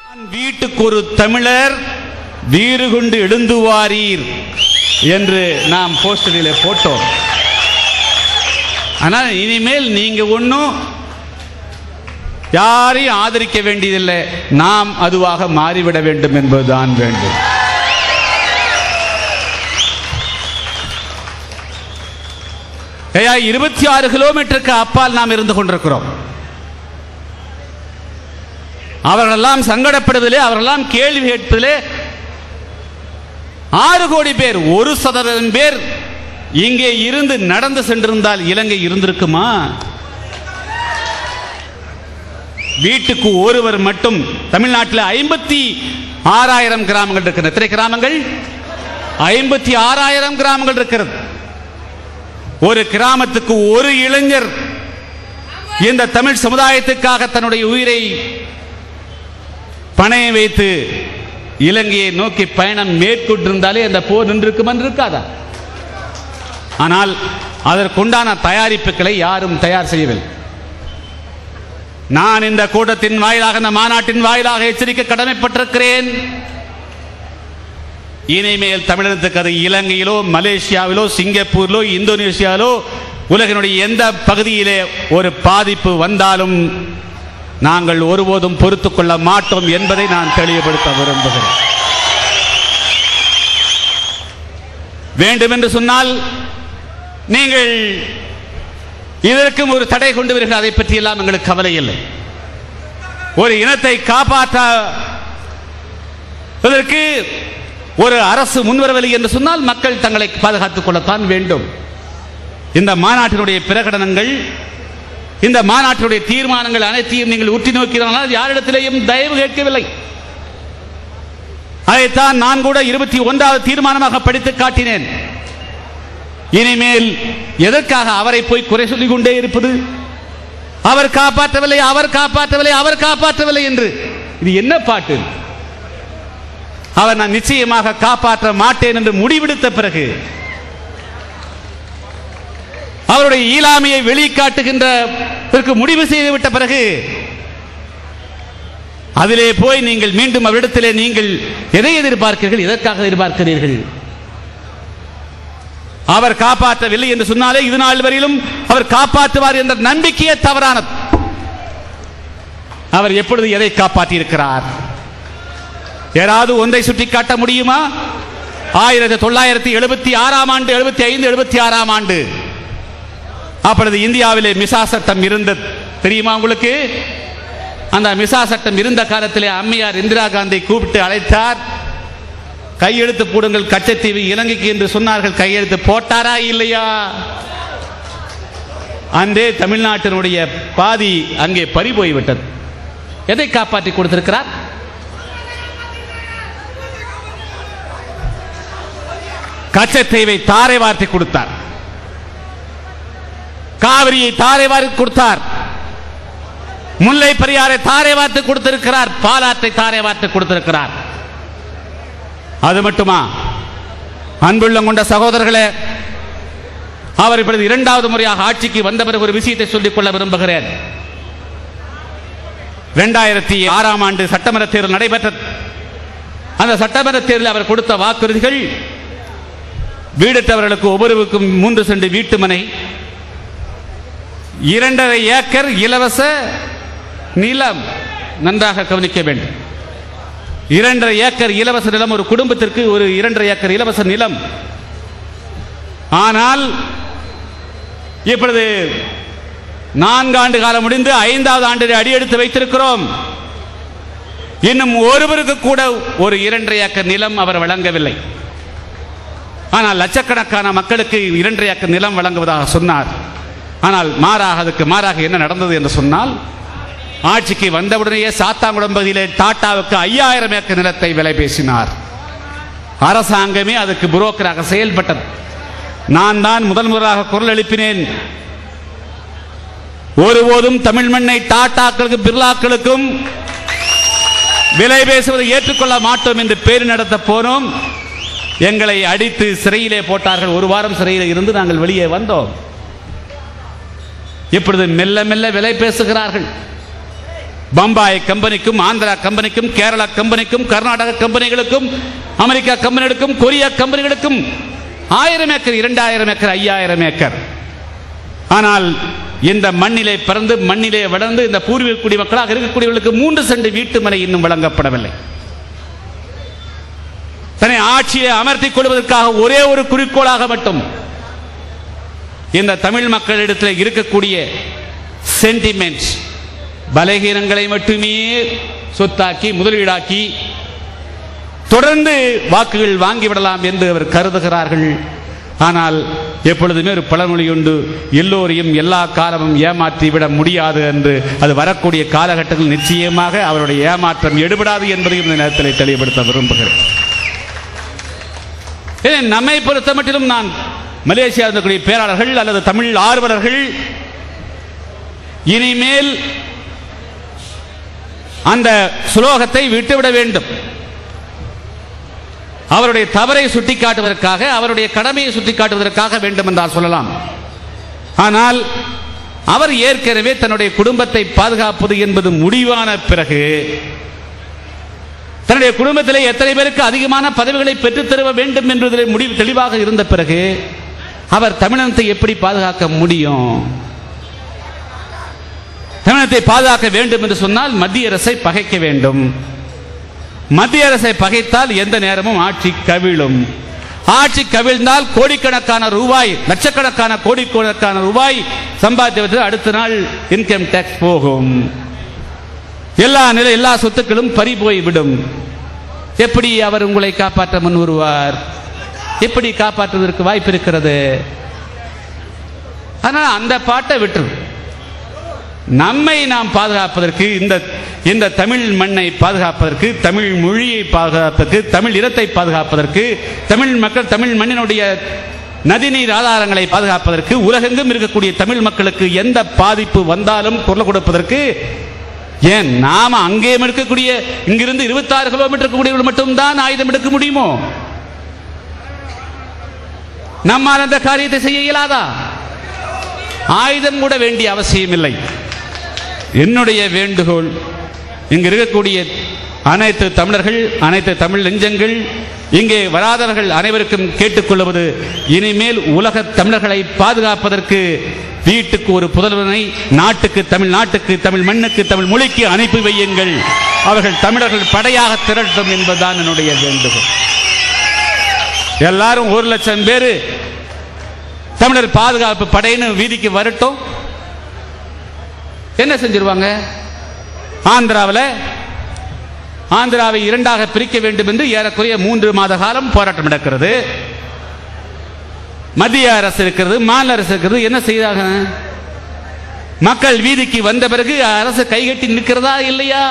வீட்டுக்கு ஒரு தமிழர் வீறு கொண்டு எழுந்துவாரீர் என்று நாம் போஸ்டரிலே போட்டோம் ஆனால் இனிமேல் நீங்க ஒன்றும் யாரையும் ஆதரிக்க வேண்டியதில்லை நாம் அதுவாக மாறிவிட வேண்டும் என்பதுதான் வேண்டும் ஐயா இருபத்தி ஆறு கிலோமீட்டருக்கு அப்பால் நாம் இருந்து கொண்டிருக்கிறோம் அவர்களெல்லாம் சங்கடப்படுவதிலே அவர்களெல்லாம் கேள்வி கேட்பதிலே ஆறு கோடி பேர் ஒரு சதவீதம் பேர் இங்கே இருந்து நடந்து சென்றிருந்தால் இலங்கை இருந்திருக்குமா வீட்டுக்கு ஒருவர் மட்டும் தமிழ்நாட்டில் ஐம்பத்தி ஆறாயிரம் கிராமங்கள் இருக்கிறது எத்தனை கிராமங்கள் ஐம்பத்தி ஆறாயிரம் கிராமங்கள் இருக்கிறது ஒரு கிராமத்துக்கு ஒரு இளைஞர் இந்த தமிழ் சமுதாயத்துக்காக தன்னுடைய உயிரை பணையம் வைத்து இலங்கையை நோக்கி பயணம் மேற்கொண்டிருந்தாலே அந்த போர் நின்றிருக்குமா இருக்காதா ஆனால் அதற்குண்டான தயாரிப்புகளை யாரும் தயார் செய்யவில்லை நான் இந்த கூட்டத்தின் வாயிலாக இந்த மாநாட்டின் வாயிலாக எச்சரிக்க கடமைப்பட்டிருக்கிறேன் இனிமேல் தமிழகத்துக்கு அது இலங்கையிலோ மலேசியாவிலோ சிங்கப்பூரிலோ இந்தோனேஷியாவிலோ உலகினுடைய எந்த பகுதியிலே ஒரு பாதிப்பு வந்தாலும் நாங்கள் ஒருபோதும் பொறுத்துக் கொள்ள மாட்டோம் என்பதை நான் தெளிவுபடுத்த விரும்புகிறேன் வேண்டும் என்று சொன்னால் நீங்கள் இதற்கும் ஒரு தடை கொண்டு வருகிற அதை பற்றி எல்லாம் எங்களுக்கு கவலை இல்லை ஒரு இனத்தை காப்பாற்ற இதற்கு ஒரு அரசு முன்வரவில்லை என்று சொன்னால் மக்கள் தங்களை பாதுகாத்துக் கொள்ளத்தான் வேண்டும் இந்த மாநாட்டினுடைய பிரகடனங்கள் இந்த மாநாட்டினுடைய தீர்மானங்கள் அனைத்தையும் நீங்கள் உற்றி நோக்கினால் யாரிடத்திலேயும் தயவு கேட்கவில்லை அதைத்தான் நான் கூட இருபத்தி ஒன்றாவது தீர்மானமாக படித்து காட்டினேன் இனிமேல் எதற்காக அவரை போய் குறை சொல்லிக் கொண்டே இருப்பது அவர் காப்பாற்றவில்லை அவர் காப்பாற்றவில்லை அவர் காப்பாற்றவில்லை என்று இது என்ன பாட்டு அவர் நான் நிச்சயமாக காப்பாற்ற மாட்டேன் என்று முடிவெடுத்த பிறகு அவருடைய ஈலாமையை வெளிக்காட்டுகின்ற முடிவு செய்துவிட்ட பிறகு அதிலே போய் நீங்கள் மீண்டும் அவரிடத்திலே நீங்கள் எதை எதிர்பார்க்கிறீர்கள் எதற்காக எதிர்பார்க்கிறீர்கள் அவர் காப்பாற்றவில்லை என்று சொன்னாலே இது நாள் வரையிலும் அவர் காப்பாற்றுவார் என்ற நம்பிக்கையே தவறானது அவர் எப்பொழுது எதை காப்பாற்றி இருக்கிறார் யாராவது ஒன்றை சுட்டி காட்ட முடியுமா ஆயிரத்தி தொள்ளாயிரத்தி எழுபத்தி ஆறாம் ஆண்டு எழுபத்தி ஐந்து எழுபத்தி ஆறாம் ஆண்டு அப்பொழுது இந்தியாவிலே மிசா சட்டம் இருந்தது தெரியுமா உங்களுக்கு அந்த மிசா சட்டம் இருந்த காலத்திலே அம்மையார் இந்திரா காந்தி கூப்பிட்டு அழைத்தார் கையெழுத்து போடுங்கள் கச்சத்தீவு இலங்கைக்கு என்று சொன்னார்கள் கையெழுத்து போட்டாரா இல்லையா அன்றே தமிழ்நாட்டினுடைய பாதி அங்கே பறி போய்விட்டது எதை காப்பாற்றி கொடுத்திருக்கிறார் கச்சத்தீவை தாரை வார்த்தை கொடுத்தார் காவிரியை தாரை வார்த்தை கொடுத்தார் முல்லை பெரியாரை தாரை வார்த்தை கொடுத்திருக்கிறார் பாலாற்றை தாரை வார்த்தை கொடுத்திருக்கிறார் அது மட்டுமா அன்புள்ளம் கொண்ட சகோதரர்களே அவர் இப்பொழுது இரண்டாவது முறையாக ஆட்சிக்கு வந்த பிறகு ஒரு விஷயத்தை சொல்லிக் கொள்ள விரும்புகிறேன் இரண்டாயிரத்தி ஆறாம் ஆண்டு சட்டமன்ற தேர்தல் நடைபெற்றது அந்த சட்டமன்ற தேர்தலில் அவர் கொடுத்த வாக்குறுதிகள் வீடற்றவர்களுக்கு ஒவ்வொருவருக்கும் மூன்று சென்று வீட்டு மனை இரண்டரை ஏக்கர் இலவச நிலம் நன்றாக கவனிக்க வேண்டும் இரண்டரை ஏக்கர் இலவச நிலம் ஒரு குடும்பத்திற்கு ஒரு இரண்டரை ஏக்கர் இலவச நிலம் ஆனால் இப்பொழுது நான்கு ஆண்டு காலம் முடிந்து ஐந்தாவது ஆண்டு அடியெடுத்து வைத்திருக்கிறோம் இன்னும் ஒருவருக்கு கூட ஒரு இரண்டரை ஏக்கர் நிலம் அவர் வழங்கவில்லை ஆனால் லட்சக்கணக்கான மக்களுக்கு இரண்டரை ஏக்கர் நிலம் வழங்குவதாக சொன்னார் ஆனால் மாறாக அதுக்கு மாறாக என்ன நடந்தது என்று சொன்னால் ஆட்சிக்கு வந்தவுடனேயே சாத்தாங்குளம் பகுதியிலே டாட்டாவுக்கு ஐயாயிரம் ஏக்கர் நிலத்தை விலை பேசினார் அரசாங்கமே அதுக்கு புரோக்கராக செயல்பட்டது நான் தான் முதல் முதலாக குரல் எழுப்பினேன் ஒருபோதும் தமிழ் மண்ணை டாட்டாக்களுக்கும் பிர்லாக்களுக்கும் விலை பேசுவதை ஏற்றுக்கொள்ள மாட்டோம் என்று பேர் நடத்த போனோம் எங்களை அடித்து சிறையிலே போட்டார்கள் ஒரு வாரம் சிறையில் இருந்து நாங்கள் வெளியே வந்தோம் இப்பொழுது மெல்ல மெல்ல விலை பேசுகிறார்கள் பம்பாய் கம்பெனிக்கும் ஆந்திரா கம்பெனிக்கும் கேரளா கம்பெனிக்கும் கர்நாடக கம்பெனிகளுக்கும் அமெரிக்கா கம்பெனிகளுக்கும் கொரியா கம்பெனிகளுக்கும் ஆயிரம் ஏக்கர் இரண்டாயிரம் ஏக்கர் ஐயாயிரம் ஏக்கர் ஆனால் இந்த மண்ணிலே பிறந்து மண்ணிலே வளர்ந்து இந்த பூர்வீக குடிமக்களாக இருக்கக்கூடியவர்களுக்கு மூன்று சென்ட் வீட்டு மனை இன்னும் வழங்கப்படவில்லை தன்னை ஆட்சியை அமர்த்திக் கொள்வதற்காக ஒரே ஒரு குறிக்கோளாக மட்டும் இந்த தமிழ் மக்களிடத்தில் இருக்கக்கூடிய சென்டிமெண்ட் பலகீனங்களை மட்டுமே சொத்தாக்கி முதலீடாக்கி தொடர்ந்து வாக்குகள் வாங்கிவிடலாம் என்று அவர் கருதுகிறார்கள் ஆனால் எப்பொழுதுமே ஒரு பழமொழி உண்டு எல்லோரையும் எல்லா காலமும் ஏமாற்றி விட முடியாது என்று அது வரக்கூடிய காலகட்டத்தில் நிச்சயமாக அவருடைய ஏமாற்றம் எடுபடாது என்பதையும் இந்த நேரத்தில் தெளிவுபடுத்த விரும்புகிறேன் ஏன் நம்மை பொறுத்த மட்டிலும் நான் மலேசியா இருக்கக்கூடிய பேராளர்கள் அல்லது தமிழ் ஆர்வலர்கள் இனிமேல் அந்த சுலோகத்தை விட்டுவிட வேண்டும் அவருடைய தவறை சுட்டிக்காட்டுவதற்காக அவருடைய கடமையை சுட்டிக்காட்டுவதற்காக வேண்டும் என்றால் சொல்லலாம் ஆனால் அவர் ஏற்கனவே தன்னுடைய குடும்பத்தை பாதுகாப்பது என்பது முடிவான பிறகு தன்னுடைய குடும்பத்திலே எத்தனை பேருக்கு அதிகமான பதவிகளை பெற்றுத் தருவ வேண்டும் என்பதில் முடிவு தெளிவாக இருந்த பிறகு அவர் தமிழினத்தை எப்படி பாதுகாக்க முடியும் தமிழகத்தை பாதுகாக்க வேண்டும் என்று சொன்னால் மத்திய அரசை பகைக்க வேண்டும் மத்திய அரசை பகைத்தால் எந்த நேரமும் ஆட்சி கவிழும் ஆட்சி கவிழ்ந்தால் கோடிக்கணக்கான ரூபாய் லட்சக்கணக்கான கோடிக்கணக்கான ரூபாய் சம்பாதித்து அடுத்த நாள் இன்கம் டேக்ஸ் போகும் எல்லா நிலை எல்லா சொத்துக்களும் பறி போய்விடும் எப்படி அவர் உங்களை காப்பாற்ற முன் வருவார் எப்படி காப்பாற்றுவதற்கு வாய்ப்பு இருக்கிறது ஆனால் அந்த பாட்டை விட்டுரு நம்மை நாம் பாதுகாப்பதற்கு இந்த இந்த தமிழ் மண்ணை பாதுகாப்பதற்கு தமிழ் மொழியை பாதுகாப்பதற்கு தமிழ் இனத்தை பாதுகாப்பதற்கு தமிழ் மக்கள் தமிழ் மண்ணினுடைய நதிநீர் ஆதாரங்களை பாதுகாப்பதற்கு உலகெங்கும் இருக்கக்கூடிய தமிழ் மக்களுக்கு எந்த பாதிப்பு வந்தாலும் குரல் கொடுப்பதற்கு ஏன் நாம அங்கே எடுக்கக்கூடிய இங்கிருந்து இருபத்தாறு கிலோமீட்டர் கூடியவர்கள் மட்டும்தான் ஆயுதம் எடுக்க முடியுமோ நம்மால் அந்த காரியத்தை செய்ய இயலாதா ஆயுதம் கூட வேண்டிய அவசியம் இல்லை என்னுடைய வேண்டுகோள் இங்கு இருக்கக்கூடிய அனைத்து தமிழர்கள் அனைத்து தமிழ் நெஞ்சங்கள் இங்கே வராதவர்கள் அனைவருக்கும் கேட்டுக்கொள்வது இனிமேல் உலக தமிழர்களை பாதுகாப்பதற்கு வீட்டுக்கு ஒரு புதல்வனை நாட்டுக்கு தமிழ் நாட்டுக்கு தமிழ் மண்ணுக்கு தமிழ் மொழிக்கு அனுப்பி வையுங்கள் அவர்கள் தமிழர்கள் படையாக திரட்டும் என்பதுதான் என்னுடைய வேண்டுகோள் எல்லாரும் ஒரு லட்சம் பேர் தமிழர் பாதுகாப்பு படைன்னு வீதிக்கு வரட்டும் என்ன செஞ்சிருவாங்க ஆந்திராவில் ஆந்திராவை இரண்டாக பிரிக்க வேண்டும் என்று ஏறக்குறைய மூன்று மாத காலம் போராட்டம் நடக்கிறது மத்திய அரசு இருக்கிறது மாநில அரசு இருக்கிறது என்ன செய்தாங்க மக்கள் வீதிக்கு வந்த பிறகு அரசு கைகட்டி நிற்கிறதா இல்லையா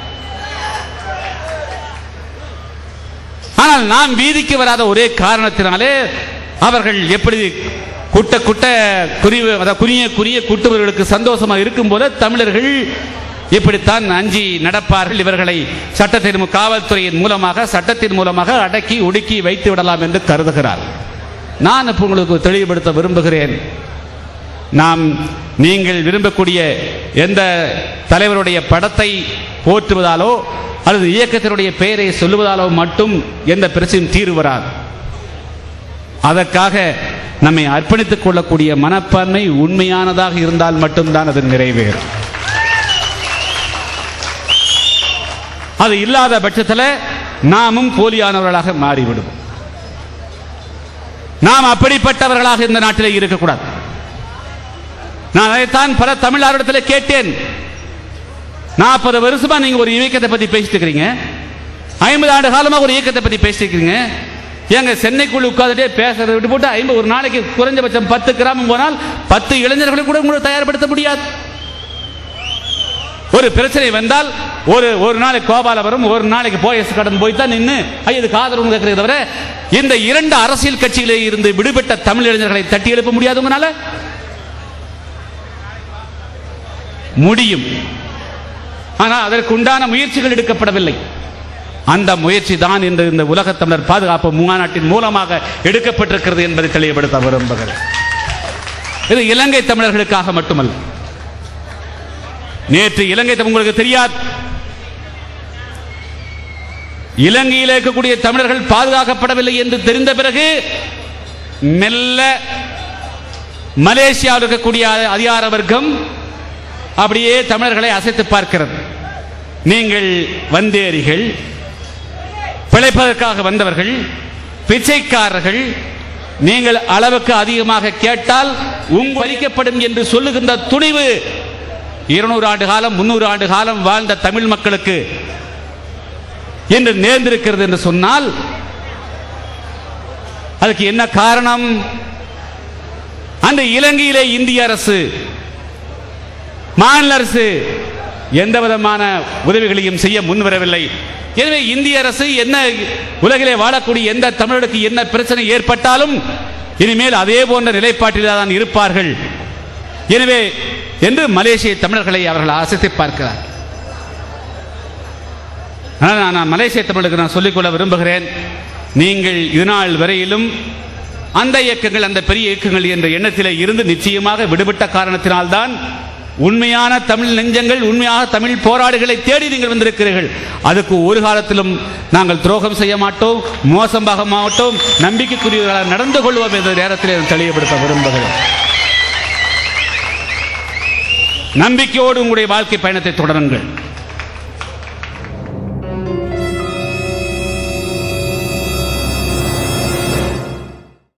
ஆனால் நாம் வீதிக்கு வராத ஒரே காரணத்தினாலே அவர்கள் எப்படி குட்ட குட்ட குறிவு அதாவது குறிய குறிய குட்டுவர்களுக்கு சந்தோஷமாக இருக்கும் போல தமிழர்கள் இப்படித்தான் அஞ்சி நடப்பார்கள் இவர்களை சட்டத்தின் காவல்துறையின் மூலமாக சட்டத்தின் மூலமாக அடக்கி ஒடுக்கி வைத்து விடலாம் என்று கருதுகிறார் நான் இப்போ உங்களுக்கு தெளிவுபடுத்த விரும்புகிறேன் நாம் நீங்கள் விரும்பக்கூடிய எந்த தலைவருடைய படத்தை போற்றுவதாலோ அல்லது இயக்கத்தினுடைய பெயரை சொல்லுவதாலோ மட்டும் எந்த பிரச்சனையும் தீர்வு வராது அதற்காக நம்மை அர்ப்பணித்துக் கொள்ளக்கூடிய மனப்பான்மை உண்மையானதாக இருந்தால் மட்டும்தான் அது நிறைவேறும் அது இல்லாத பட்சத்தில் நாமும் போலியானவர்களாக மாறிவிடுவோம் நாம் அப்படிப்பட்டவர்களாக இந்த நாட்டிலே இருக்கக்கூடாது நான் அதைத்தான் பல தமிழாரிடத்தில் கேட்டேன் நாற்பது வருஷமா நீங்க ஒரு இயக்கத்தை பத்தி பேசிட்டு இருக்கிறீங்க ஐம்பது ஆண்டு காலமா ஒரு இயக்கத்தை பத்தி பேசிட்டு இருக்கிறீங்க ஏங்க சென்னைக்குள்ள உட்காந்துட்டே பேசுறதை விட்டு போட்டு ஐம்பது ஒரு நாளைக்கு குறைஞ்சபட்சம் பத்து கிராமம் போனால் பத்து இளைஞர்களை கூட உங்களுக்கு தயார்படுத்த முடியாது ஒரு பிரச்சனை வந்தால் ஒரு ஒரு நாளைக்கு கோபாலபுரம் ஒரு நாளைக்கு போயஸ் கடன் போய் தான் நின்று இதுக்கு ஆதரவு கேட்கிறத தவிர இந்த இரண்டு அரசியல் கட்சியிலே இருந்து விடுபட்ட தமிழ் இளைஞர்களை தட்டி எழுப்ப முடியாது உங்களால முடியும் ஆனால் அதற்கு உண்டான முயற்சிகள் எடுக்கப்படவில்லை அந்த முயற்சி தான் இன்று இந்த உலகத் தமிழர் பாதுகாப்பு மாநாட்டின் மூலமாக எடுக்கப்பட்டிருக்கிறது என்பதை தெளிவுபடுத்த விரும்புகிறேன் இது இலங்கை தமிழர்களுக்காக மட்டுமல்ல நேற்று இலங்கை உங்களுக்கு தெரியாது இலங்கையில் இருக்கக்கூடிய தமிழர்கள் பாதுகாக்கப்படவில்லை என்று தெரிந்த பிறகு மெல்ல மலேசியாவில் இருக்கக்கூடிய அதிகார வர்க்கம் அப்படியே தமிழர்களை அசைத்து பார்க்கிறது நீங்கள் வந்தேரிகள் பிழைப்பதற்காக வந்தவர்கள் பிச்சைக்காரர்கள் நீங்கள் அளவுக்கு அதிகமாக கேட்டால் உங்க பறிக்கப்படும் என்று சொல்லுகின்ற துணிவு இருநூறு ஆண்டு காலம் முன்னூறு ஆண்டு காலம் வாழ்ந்த தமிழ் மக்களுக்கு என்று நேர்ந்திருக்கிறது என்று சொன்னால் அதுக்கு என்ன காரணம் அந்த இலங்கையிலே இந்திய அரசு மாநில அரசு எந்த விதமான உதவிகளையும் செய்ய முன்வரவில்லை எனவே இந்திய அரசு என்ன உலகிலே வாழக்கூடிய எந்த தமிழருக்கு என்ன பிரச்சனை ஏற்பட்டாலும் இனிமேல் அதே போன்ற நிலைப்பாட்டில் தான் இருப்பார்கள் எனவே என்று மலேசிய தமிழர்களை அவர்கள் அசைத்து பார்க்கிறார் ஆனால் நான் மலேசிய தமிழுக்கு நான் சொல்லிக்கொள்ள விரும்புகிறேன் நீங்கள் இதுநாள் வரையிலும் அந்த இயக்கங்கள் அந்த பெரிய இயக்கங்கள் என்ற எண்ணத்திலே இருந்து நிச்சயமாக விடுபட்ட காரணத்தினால்தான் உண்மையான தமிழ் நெஞ்சங்கள் உண்மையாக தமிழ் போராளிகளை தேடி நீங்கள் வந்திருக்கிறீர்கள் அதுக்கு ஒரு காலத்திலும் நாங்கள் துரோகம் செய்ய மாட்டோம் மோசமாக மாட்டோம் நம்பிக்கைக்குரியவர்களாக நடந்து கொள்வோம் என்ற நேரத்தில் நான் தெளிவுபடுத்த விரும்புகிறேன் நம்பிக்கையோடு உங்களுடைய வாழ்க்கை பயணத்தை தொடருங்கள்